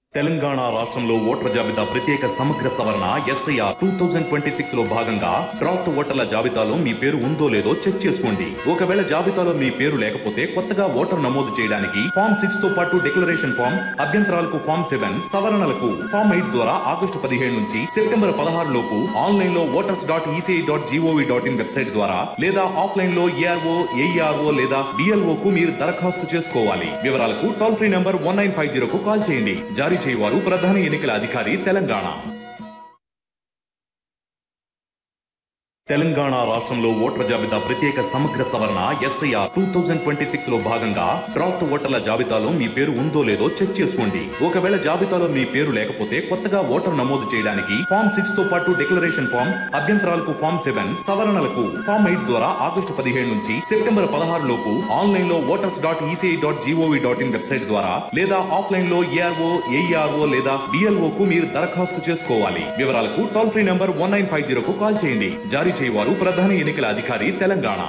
తెలంగాణ రాష్ట్రంలో ఓటర్ల జాబితా ప్రత్యేక సమగ్ర సవరణ SIR two thousand twenty six లో భాగంగా డ్రాఫ్ట్ ఓటర్ల జాబితాలో మీ పేరు ఉందో లేదో చెక్ చేసుకోండి ఒకవేళ జాబితాలో మీ పేరు లేకపోతే కొత్తగా ఓటర్ నమోదు చేయడానికి ఫామ్ సిక్స్ తో పాటు డిక్లరేషన్ ఫామ్ అభ్యంతరాలకు ఫామ్ సెవెన్ సవరణలకు ఫామ్ ఎయిట్ ద్వారా ఆగస్టు పదిహేడు నుంచి సెప్టెంబర్ పదహారు లోపు ఆన్లైన్ లో voters dot ECI dot GOV dot in website ద్వారా లేదా ఆఫ్లైన్ లో ఏఆర్ఓ ఏఈఆర్ఓ లేదా డిఎల్ఓ కు మీరు దరఖాస్తు చేసుకోవాలి వివరాలకు toll free number one nine five zero కు కాల్ చేయండి జారీ చేయవారు ప్రధాన ఎన్నికల అధికారి తెలంగాణ తెలంగాణ రాష్ట్రంలో ఓటర్ల జాబితా ప్రత్యేక సమగ్ర సవరణ SIR two thousand twenty six లో భాగంగా డ్రాఫ్ట్ ఓటర్ల జాబితాలో మీ పేరు ఉందో లేదో చెక్ చేసుకోండి ఒకవేళ జాబితాలో మీ పేరు లేకపోతే కొత్తగా ఓటర్ నమోదు చేయడానికి ఫామ్ సిక్స్ తో పాటు డిక్లరేషన్ ఫామ్ అభ్యంతరాలకు ఫామ్ సెవెన్ సవరణలకు ఫామ్ ఎయిట్ ద్వారా ఆగస్టు పదిహేడు నుంచి సెప్టెంబర్ పదహారు లోపు ఆన్లైన్ లో voters dot ECI dot GOV dot in website ద్వారా లేదా ఆఫ్లైన్ లో ఏఆర్ఓ ఏఈఆర్ఓ లేదా డిఎల్ఓ కు మీరు దరఖాస్తు చేసుకోవాలి వివరాలకు toll free number one nine five zero కు కాల్ చేయండి జారీ చేయవారు ప్రధాన ఎన్నికల అధికారి తెలంగాణ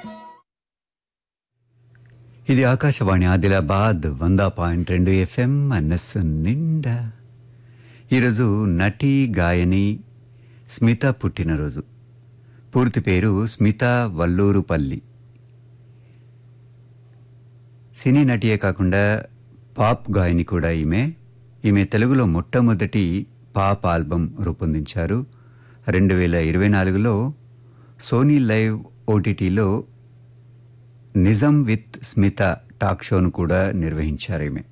ఇది ఆకాశవాణి ఆదిలాబాద్ వంద పాయింట్ రెండు ఎఫ్ఎం మనస్సు నిండా ఈరోజు నటి గాయని స్మిత పుట్టినరోజు పూర్తి పేరు స్మిత వల్లూరుపల్లి సినీ నటియే కాకుండా పాప్ గాయని కూడా ఈమె ఈమె తెలుగులో మొట్టమొదటి పాప్ ఆల్బమ్ రూపొందించారు రెండు వేల ఇరవై నాలుగులో సోనీ లైవ్ ఓటీటీలో నిజం విత్ స్మిత టాక్ షోను కూడా నిర్వహించారు ఈమె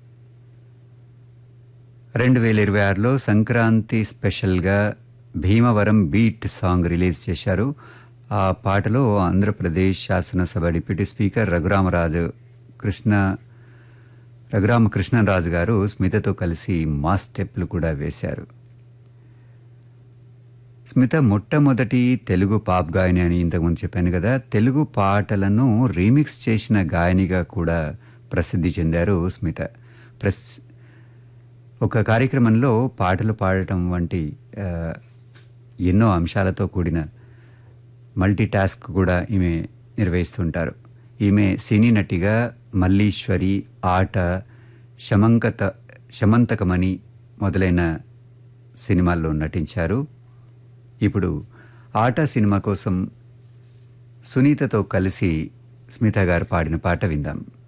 రెండు వేల ఇరవై ఆరులో సంక్రాంతి స్పెషల్గా భీమవరం బీట్ సాంగ్ రిలీజ్ చేశారు ఆ పాటలో ఆంధ్రప్రదేశ్ శాసనసభ డిప్యూటీ స్పీకర్ రఘురామరాజు కృష్ణ రఘురామకృష్ణరాజు గారు స్మితతో కలిసి మాస్ స్టెప్లు కూడా వేశారు స్మిత మొట్టమొదటి తెలుగు పాప్ గాయని అని ఇంతకుముందు చెప్పాను కదా తెలుగు పాటలను రీమిక్స్ చేసిన గాయనిగా కూడా ప్రసిద్ధి చెందారు స్మిత ప్రస్ ఒక కార్యక్రమంలో పాటలు పాడటం వంటి ఆ, ఎన్నో అంశాలతో కూడిన మల్టీ టాస్క్ కూడా ఈమె నిర్వహిస్తుంటారు ఈమె సినీ నటిగా మల్లీశ్వరి ఆట శమంకత శమంతకమణి మొదలైన సినిమాల్లో నటించారు ఇప్పుడు ఆట సినిమా కోసం సునీతతో కలిసి స్మిత గారు పాడిన పాట విందాం